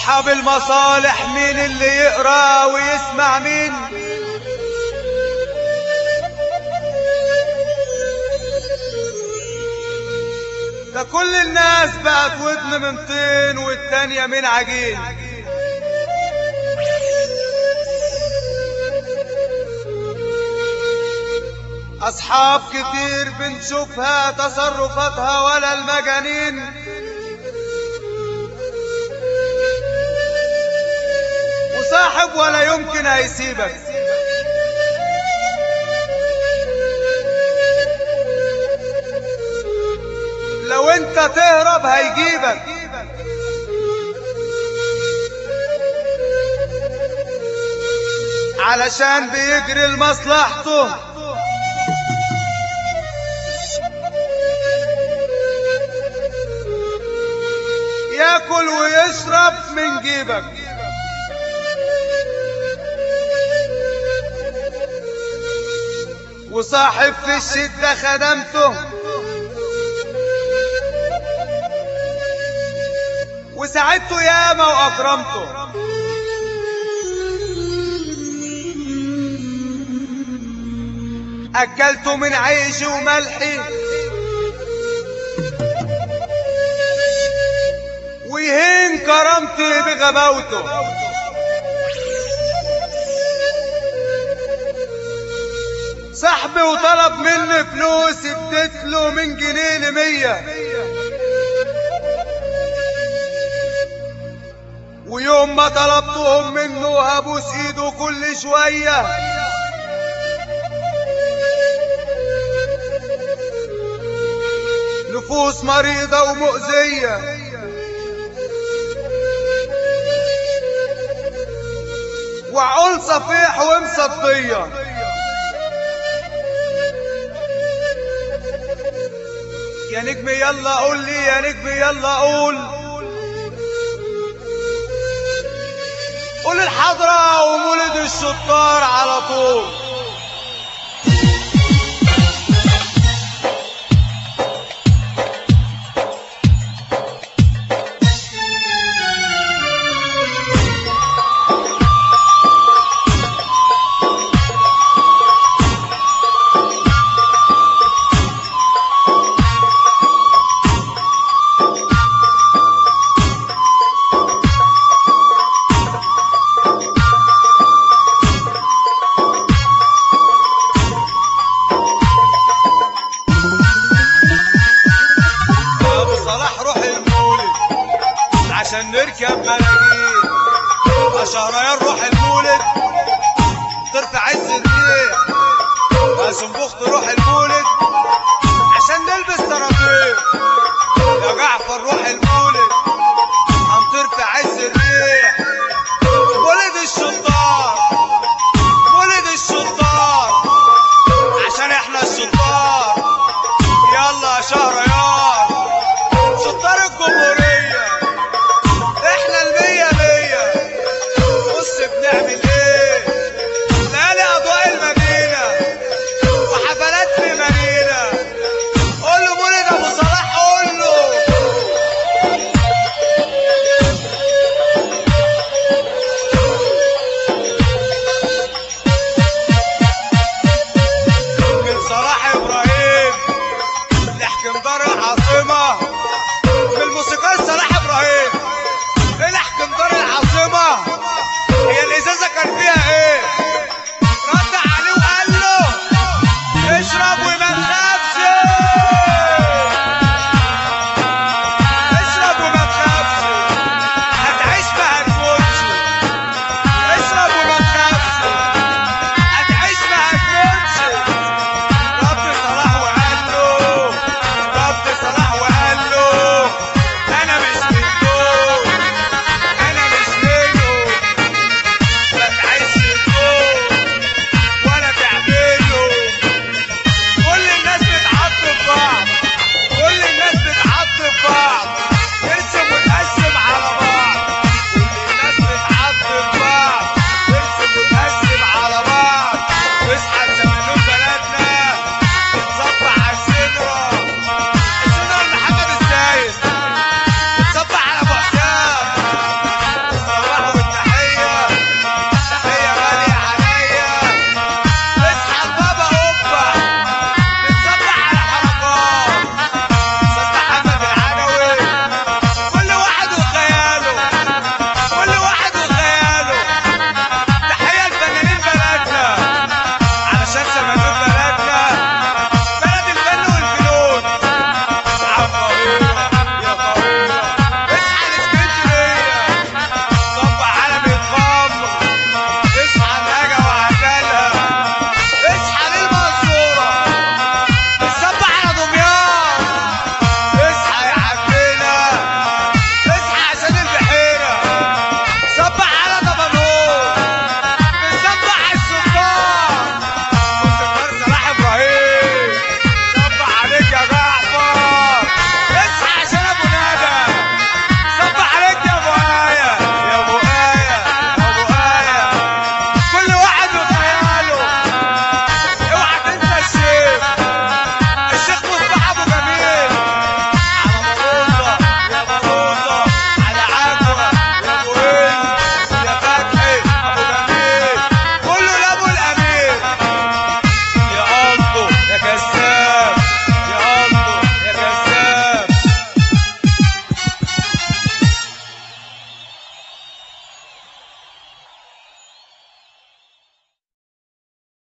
واصحاب المصالح مين اللي يقرا ويسمع مين ده كل الناس بقت ودن من طين والتانية من عجين أصحاب كتير بنشوفها تصرفاتها ولا المجانين وصاحب ولا يمكن هيسيبك لو انت تهرب هيجيبك علشان بيجري لمصلحته ياكل ويشرب من جيبك وصاحب في الشدة خدمته وساعدته ياما وأكرمته أكلته من عيشي وملحي ويهين كرامتي بغباوته صاحبي وطلب مني فلوس اديت له من جنيه لمية ويوم ما طلبتهم منه هبوس ايده كل شوية نفوس مريضة ومؤذية وعقول صفيح ومصدية يا نجم يلا قول لي يا نجم يلا قول قول الحضرة ومولد الشطار على طول يا ابو صلاح روح المولد عشان نركب ملاجين يا شهريار روح